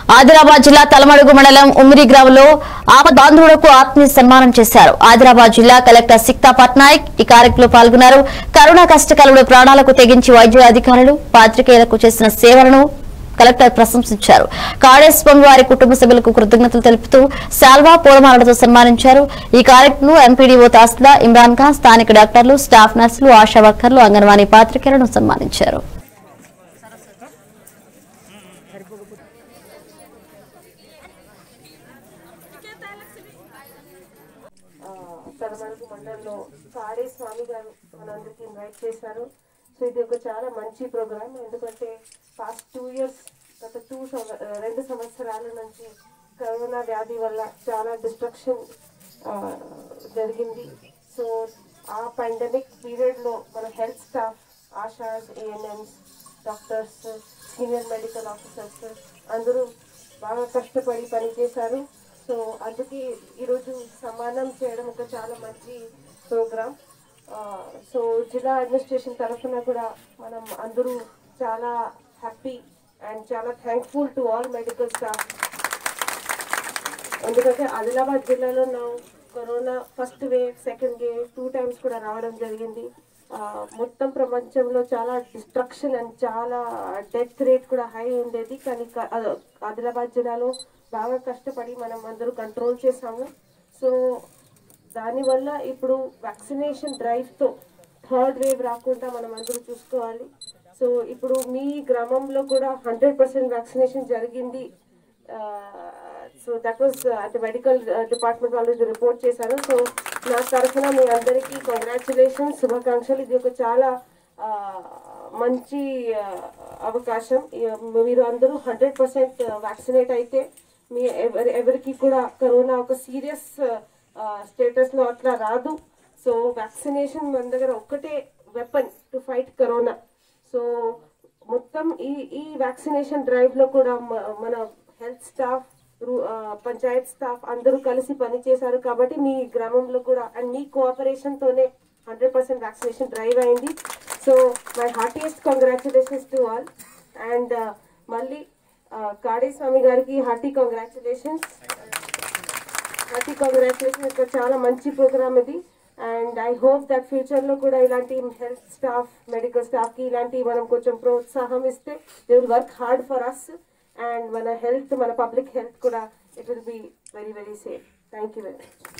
ఆదిలాబాద్ జిల్లా తలమడుగు మండలం ఉమ్మిరి గ్రామంలో ఆపద్బాంధవులకు ఆత్మీయ సన్మానం చేశారు ఆదిలాబాద్ జిల్లా కలెక్టర్ సిక్తా పట్నాయక్ ఈ కార్యక్రమంలో పాల్గొన్నారు కరోనా కష్టకాలంలో ప్రాణాలకు తెగించి వైద్య అధికారులు పాత్రికేయులకు చేసిన సేవలను కలెక్టర్ ప్రశంసించారు కాళేశ్వరం వారి కుటుంబ సభ్యులకు కృతజ్ఞతలు తెలుపుతూ శాల్వా పూలమాలతో సన్మానించారు ఈ కార్యక్రమంలో ఎంపీడీఓ తాస్దా ఇమ్రాన్ ఖాన్ స్థానిక డాక్టర్లు స్టాఫ్ నర్సులు ఆశా వర్కర్లు అంగన్వాడీ పాత్రికేయులను సన్మానించారు తలమడుగు మండలంలో కాడే స్వామి గారు మనందరికి ఇన్వైట్ చేశారు సో ఇది ఒక చాలా మంచి ప్రోగ్రామ్ ఎందుకంటే పాస్ట్ టూ ఇయర్స్ గత టూ రెండు సంవత్సరాల నుంచి కరోనా వ్యాధి వల్ల చాలా డిస్ట్రక్షన్ జరిగింది సో ఆ పాండమిక్ పీరియడ్లో మన health staff ASHAs ANMs doctors senior medical officers అందరూ బాగా కష్టపడి పనిచేశారు సో అందుకే ఈరోజు సమానం చేయడం ఒక చాలా మంచి ప్రోగ్రామ్ సో జిల్లా అడ్మినిస్ట్రేషన్ తరఫున కూడా మనం అందరూ చాలా హ్యాపీ అండ్ చాలా thankful to all medical staff ఎందుకంటే ఆదిలాబాద్ జిల్లాలో నా corona first wave second wave two times కూడా రావడం జరిగింది ఆ, మొత్తం ప్రపంచంలో చాలా డిస్ట్రక్షన్ అండ్ చాలా డెత్ రేట్ కూడా హై ఉండేది కానీ క- ఆ, ఆదిలాబాద్ జిల్లాలో బాగా కష్టపడి మనం అందరూ కంట్రోల్ చేసాము సో దానివల్ల ఇప్పుడు వ్యాక్సినేషన్ డ్రైవ్తో థర్డ్ వేవ్ రాకుండా మనం అందరూ చూసుకోవాలి సో ఇప్పుడు మీ గ్రామంలో కూడా హండ్రెడ్ పర్సెంట్ వ్యాక్సినేషన్ జరిగింది సో దట్ వాస్ అంటే మెడికల్ డిపార్ట్మెంట్ వాళ్ళు ఇది రిపోర్ట్ చేశారు సో నా తరఫున మీ అందరికీ కంగ్రాచులేషన్ శుభాకాంక్షలు ఇది ఒక చాలా ఆ, మంచి ఆ, అవకాశం ఈ- మీరు అందరూ హండ్రెడ్ పర్సెంట్ వ్యాక్సినేట్ అయితే మీ ఎవరి ఎవరికి కూడా కరోనా ఒక సీరియస్ స్టేటస్ లో అట్లా రాదు సో వ్యాక్సినేషన్ మన దగ్గర ఒక్కటే weapon to fight corona so మొత్తం ఈ ఈ వ్యాక్సినేషన్ డ్రైవ్ లో కూడా మ- మన హెల్త్ స్టాఫ్ పంచాయత్ స్టాఫ్ అందరూ కలిసి పనిచేశారు కాబట్టి మీ గ్రామంలో కూడా అండ్ మీ కోఆపరేషన్ తోనే హండ్రెడ్ పర్సెంట్ వ్యాక్సినేషన్ డ్రైవ్ అయింది so my heartiest congratulations to all and మళ్ళీ కాడే స్వామి గారికి హార్టీ కంగ్రాచులేషన్స్ హార్టీ కంగ్రాచులేషన్ ఇక్కడ చాలా మంచి ప్రోగ్రామ్ ఇది and I hope that future లో కూడా ఇలాంటి హెల్త్ స్టాఫ్ మెడికల్ స్టాఫ్ కి ఇలాంటి మనం కొంచెం ప్రోత్సాహం ఇస్తే they will work hard for us and మన హెల్త్ మన పబ్లిక్ హెల్త్ కూడా it will be very very safe thank you very much